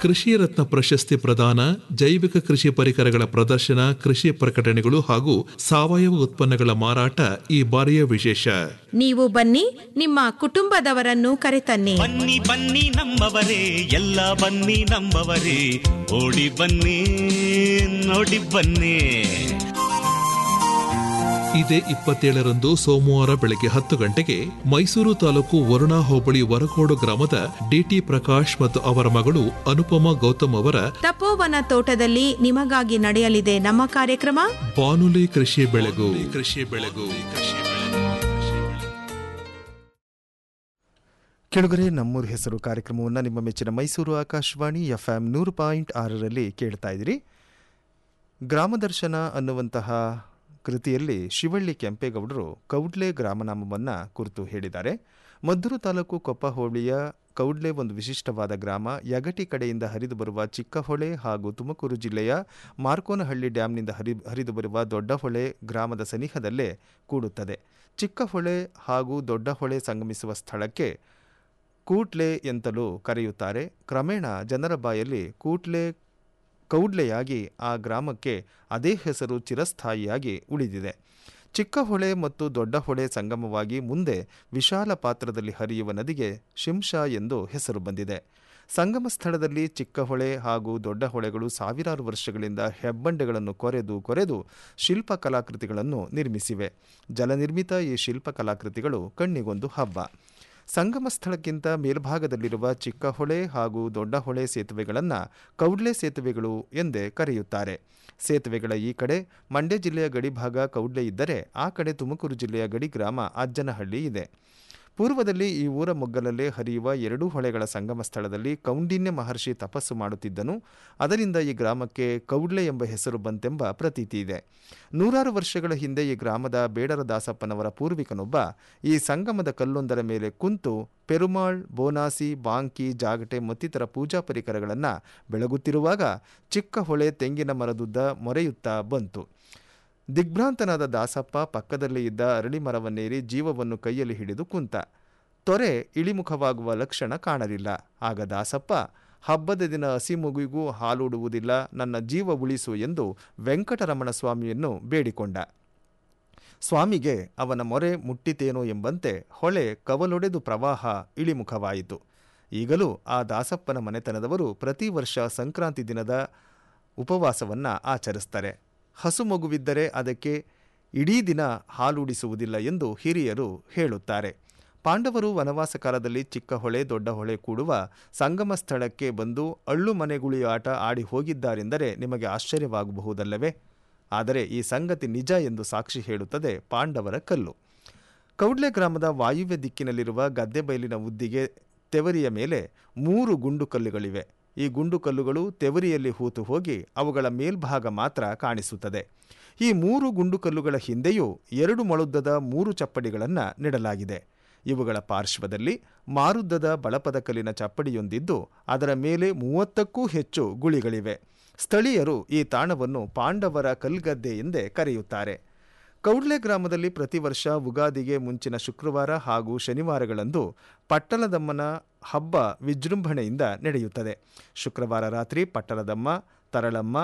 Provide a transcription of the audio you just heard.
ಕೃಷಿ ರತ್ನ ಪ್ರಶಸ್ತಿ ಪ್ರದಾನ ಜೈವಿಕ ಕೃಷಿ ಪರಿಕರಗಳ ಪ್ರದರ್ಶನ ಕೃಷಿ ಪ್ರಕಟಣೆಗಳು ಹಾಗೂ ಸಾವಯವ ಉತ್ಪನ್ನಗಳ ಮಾರಾಟ ಈ ಬಾರಿಯ ವಿಶೇಷ ನೀವು ಬನ್ನಿ ನಿಮ್ಮ ಕುಟುಂಬದವರನ್ನು ಕರೆತನ್ನಿ ಬನ್ನಿ ಬನ್ನಿ ನಮ್ಮವರೇ ಎಲ್ಲ ಬನ್ನಿ ನಮ್ಮವರೇ ಓಡಿ ಬನ್ನಿ ನೋಡಿ ಬನ್ನಿ ಇದೇ ಇಪ್ಪತ್ತೇಳರಂದು ಸೋಮವಾರ ಬೆಳಗ್ಗೆ ಹತ್ತು ಗಂಟೆಗೆ ಮೈಸೂರು ತಾಲೂಕು ವರುಣಾ ಹೋಬಳಿ ವರಕೋಡು ಗ್ರಾಮದ ಡಿಟಿ ಪ್ರಕಾಶ್ ಮತ್ತು ಅವರ ಮಗಳು ಅನುಪಮಾ ಗೌತಮ್ ಅವರ ತಪೋವನ ತೋಟದಲ್ಲಿ ನಿಮಗಾಗಿ ನಡೆಯಲಿದೆ ನಮ್ಮ ಕಾರ್ಯಕ್ರಮ ಬಾನುಲಿ ಕೃಷಿ ಬೆಳೆಗು ಕೃಷಿ ಬೆಳೆಗು ಕೃಷಿ ಬೆಳೆಗು ಕೆಳಗರೆ ನಮ್ಮೂರು ಹೆಸರು ಕಾರ್ಯಕ್ರಮವನ್ನು ನಿಮ್ಮ ಮೆಚ್ಚಿನ ಮೈಸೂರು ಆಕಾಶವಾಣಿ ಎಫ್ ಎಂ ನೂರು ಪಾಯಿಂಟ್ ಆರರಲ್ಲಿ ಕೇಳ್ತಾ ಇದ್ದೀರಿ ಗ್ರಾಮದರ್ಶನ ಅನ್ನುವಂತಹ ಕೃತಿಯಲ್ಲಿ ಶಿವಳ್ಳಿ ಕೆಂಪೇಗೌಡರು ಕೌಡ್ಲೆ ಗ್ರಾಮನಾಮವನ್ನು ಕುರಿತು ಹೇಳಿದ್ದಾರೆ ಮದ್ದೂರು ತಾಲೂಕು ಕೊಪ್ಪ ಹೋಬಳಿಯ ಕೌಡ್ಲೆ ಒಂದು ವಿಶಿಷ್ಟವಾದ ಗ್ರಾಮ ಯಗಟಿ ಕಡೆಯಿಂದ ಹರಿದು ಬರುವ ಚಿಕ್ಕಹೊಳೆ ಹಾಗೂ ತುಮಕೂರು ಜಿಲ್ಲೆಯ ಮಾರ್ಕೋನಹಳ್ಳಿ ಡ್ಯಾಂನಿಂದ ಹರಿ ಹರಿದು ಬರುವ ದೊಡ್ಡಹೊಳೆ ಗ್ರಾಮದ ಸನಿಹದಲ್ಲೇ ಕೂಡುತ್ತದೆ ಚಿಕ್ಕಹೊಳೆ ಹಾಗೂ ದೊಡ್ಡಹೊಳೆ ಸಂಗಮಿಸುವ ಸ್ಥಳಕ್ಕೆ ಕೂಟ್ಲೆ ಎಂತಲೂ ಕರೆಯುತ್ತಾರೆ ಕ್ರಮೇಣ ಜನರ ಬಾಯಲ್ಲಿ ಕೂಟ್ಲೆ ಕೌಡ್ಲೆಯಾಗಿ ಆ ಗ್ರಾಮಕ್ಕೆ ಅದೇ ಹೆಸರು ಚಿರಸ್ಥಾಯಿಯಾಗಿ ಉಳಿದಿದೆ ಚಿಕ್ಕಹೊಳೆ ಮತ್ತು ದೊಡ್ಡಹೊಳೆ ಸಂಗಮವಾಗಿ ಮುಂದೆ ವಿಶಾಲ ಪಾತ್ರದಲ್ಲಿ ಹರಿಯುವ ನದಿಗೆ ಶಿಂಷಾ ಎಂದು ಹೆಸರು ಬಂದಿದೆ ಸಂಗಮ ಸ್ಥಳದಲ್ಲಿ ಚಿಕ್ಕಹೊಳೆ ಹಾಗೂ ದೊಡ್ಡ ಹೊಳೆಗಳು ಸಾವಿರಾರು ವರ್ಷಗಳಿಂದ ಹೆಬ್ಬಂಡೆಗಳನ್ನು ಕೊರೆದು ಕೊರೆದು ಶಿಲ್ಪ ಕಲಾಕೃತಿಗಳನ್ನು ನಿರ್ಮಿಸಿವೆ ಜಲನಿರ್ಮಿತ ಈ ಶಿಲ್ಪ ಕಲಾಕೃತಿಗಳು ಕಣ್ಣಿಗೊಂದು ಹಬ್ಬ ಸಂಗಮ ಸ್ಥಳಕ್ಕಿಂತ ಮೇಲ್ಭಾಗದಲ್ಲಿರುವ ಚಿಕ್ಕಹೊಳೆ ಹಾಗೂ ದೊಡ್ಡಹೊಳೆ ಸೇತುವೆಗಳನ್ನು ಕೌಡ್ಲೆ ಸೇತುವೆಗಳು ಎಂದೇ ಕರೆಯುತ್ತಾರೆ ಸೇತುವೆಗಳ ಈ ಕಡೆ ಮಂಡ್ಯ ಜಿಲ್ಲೆಯ ಗಡಿಭಾಗ ಕೌಡ್ಲೆ ಇದ್ದರೆ ಆ ಕಡೆ ತುಮಕೂರು ಜಿಲ್ಲೆಯ ಗಡಿ ಗ್ರಾಮ ಅಜ್ಜನಹಳ್ಳಿ ಇದೆ ಪೂರ್ವದಲ್ಲಿ ಈ ಊರ ಮೊಗ್ಗಲಲ್ಲೇ ಹರಿಯುವ ಎರಡೂ ಹೊಳೆಗಳ ಸಂಗಮ ಸ್ಥಳದಲ್ಲಿ ಕೌಂಡಿನ್ಯ ಮಹರ್ಷಿ ತಪಸ್ಸು ಮಾಡುತ್ತಿದ್ದನು ಅದರಿಂದ ಈ ಗ್ರಾಮಕ್ಕೆ ಕೌಡ್ಲೆ ಎಂಬ ಹೆಸರು ಬಂತೆಂಬ ಪ್ರತೀತಿ ಇದೆ ನೂರಾರು ವರ್ಷಗಳ ಹಿಂದೆ ಈ ಗ್ರಾಮದ ಬೇಡರ ದಾಸಪ್ಪನವರ ಪೂರ್ವಿಕನೊಬ್ಬ ಈ ಸಂಗಮದ ಕಲ್ಲೊಂದರ ಮೇಲೆ ಕುಂತು ಪೆರುಮಾಳ್ ಬೋನಾಸಿ ಬಾಂಕಿ ಜಾಗಟೆ ಮತ್ತಿತರ ಪೂಜಾ ಪರಿಕರಗಳನ್ನು ಬೆಳಗುತ್ತಿರುವಾಗ ಚಿಕ್ಕ ಹೊಳೆ ತೆಂಗಿನ ಮರದುದ್ದ ಮೊರೆಯುತ್ತಾ ಬಂತು ದಿಗ್ಭ್ರಾಂತನಾದ ದಾಸಪ್ಪ ಪಕ್ಕದಲ್ಲಿ ಇದ್ದ ಅರಳಿ ಮರವನ್ನೇರಿ ಜೀವವನ್ನು ಕೈಯಲ್ಲಿ ಹಿಡಿದು ಕುಂತ ತೊರೆ ಇಳಿಮುಖವಾಗುವ ಲಕ್ಷಣ ಕಾಣಲಿಲ್ಲ ಆಗ ದಾಸಪ್ಪ ಹಬ್ಬದ ದಿನ ಹಸಿ ಮಗುವಿಗೂ ಹಾಲೂಡುವುದಿಲ್ಲ ನನ್ನ ಜೀವ ಉಳಿಸು ಎಂದು ವೆಂಕಟರಮಣ ಸ್ವಾಮಿಯನ್ನು ಬೇಡಿಕೊಂಡ ಸ್ವಾಮಿಗೆ ಅವನ ಮೊರೆ ಮುಟ್ಟಿತೇನೋ ಎಂಬಂತೆ ಹೊಳೆ ಕವಲೊಡೆದು ಪ್ರವಾಹ ಇಳಿಮುಖವಾಯಿತು ಈಗಲೂ ಆ ದಾಸಪ್ಪನ ಮನೆತನದವರು ಪ್ರತಿ ವರ್ಷ ಸಂಕ್ರಾಂತಿ ದಿನದ ಉಪವಾಸವನ್ನು ಆಚರಿಸ್ತಾರೆ ಹಸು ಮಗುವಿದ್ದರೆ ಅದಕ್ಕೆ ಇಡೀ ದಿನ ಹಾಲೂಡಿಸುವುದಿಲ್ಲ ಎಂದು ಹಿರಿಯರು ಹೇಳುತ್ತಾರೆ ಪಾಂಡವರು ವನವಾಸ ಕಾಲದಲ್ಲಿ ಚಿಕ್ಕ ಹೊಳೆ ದೊಡ್ಡ ಹೊಳೆ ಕೂಡುವ ಸಂಗಮ ಸ್ಥಳಕ್ಕೆ ಬಂದು ಅಳ್ಳು ಮನೆಗುಳಿ ಆಟ ಆಡಿ ಹೋಗಿದ್ದಾರೆಂದರೆ ನಿಮಗೆ ಆಶ್ಚರ್ಯವಾಗಬಹುದಲ್ಲವೇ ಆದರೆ ಈ ಸಂಗತಿ ನಿಜ ಎಂದು ಸಾಕ್ಷಿ ಹೇಳುತ್ತದೆ ಪಾಂಡವರ ಕಲ್ಲು ಕೌಡ್ಲೆ ಗ್ರಾಮದ ವಾಯುವ್ಯ ದಿಕ್ಕಿನಲ್ಲಿರುವ ಗದ್ದೆ ಬಯಲಿನ ಉದ್ದಿಗೆ ತೆವರಿಯ ಮೇಲೆ ಮೂರು ಗುಂಡು ಕಲ್ಲುಗಳಿವೆ ಈ ಗುಂಡು ಕಲ್ಲುಗಳು ತೆವರಿಯಲ್ಲಿ ಹೂತು ಹೋಗಿ ಅವುಗಳ ಮೇಲ್ಭಾಗ ಮಾತ್ರ ಕಾಣಿಸುತ್ತದೆ ಈ ಮೂರು ಗುಂಡು ಕಲ್ಲುಗಳ ಹಿಂದೆಯೂ ಎರಡು ಮೊಳುದ್ದದ ಮೂರು ಚಪ್ಪಡಿಗಳನ್ನು ನೆಡಲಾಗಿದೆ ಇವುಗಳ ಪಾರ್ಶ್ವದಲ್ಲಿ ಮಾರುದ್ದದ ಬಳಪದ ಕಲ್ಲಿನ ಚಪ್ಪಡಿಯೊಂದಿದ್ದು ಅದರ ಮೇಲೆ ಮೂವತ್ತಕ್ಕೂ ಹೆಚ್ಚು ಗುಳಿಗಳಿವೆ ಸ್ಥಳೀಯರು ಈ ತಾಣವನ್ನು ಪಾಂಡವರ ಕಲ್ಗದ್ದೆ ಎಂದೇ ಕರೆಯುತ್ತಾರೆ ಕೌಡ್ಲೆ ಗ್ರಾಮದಲ್ಲಿ ಪ್ರತಿ ವರ್ಷ ಉಗಾದಿಗೆ ಮುಂಚಿನ ಶುಕ್ರವಾರ ಹಾಗೂ ಶನಿವಾರಗಳಂದು ಪಟ್ಟಲದಮ್ಮನ ಹಬ್ಬ ವಿಜೃಂಭಣೆಯಿಂದ ನಡೆಯುತ್ತದೆ ಶುಕ್ರವಾರ ರಾತ್ರಿ ಪಟ್ಟಲದಮ್ಮ ತರಳಮ್ಮ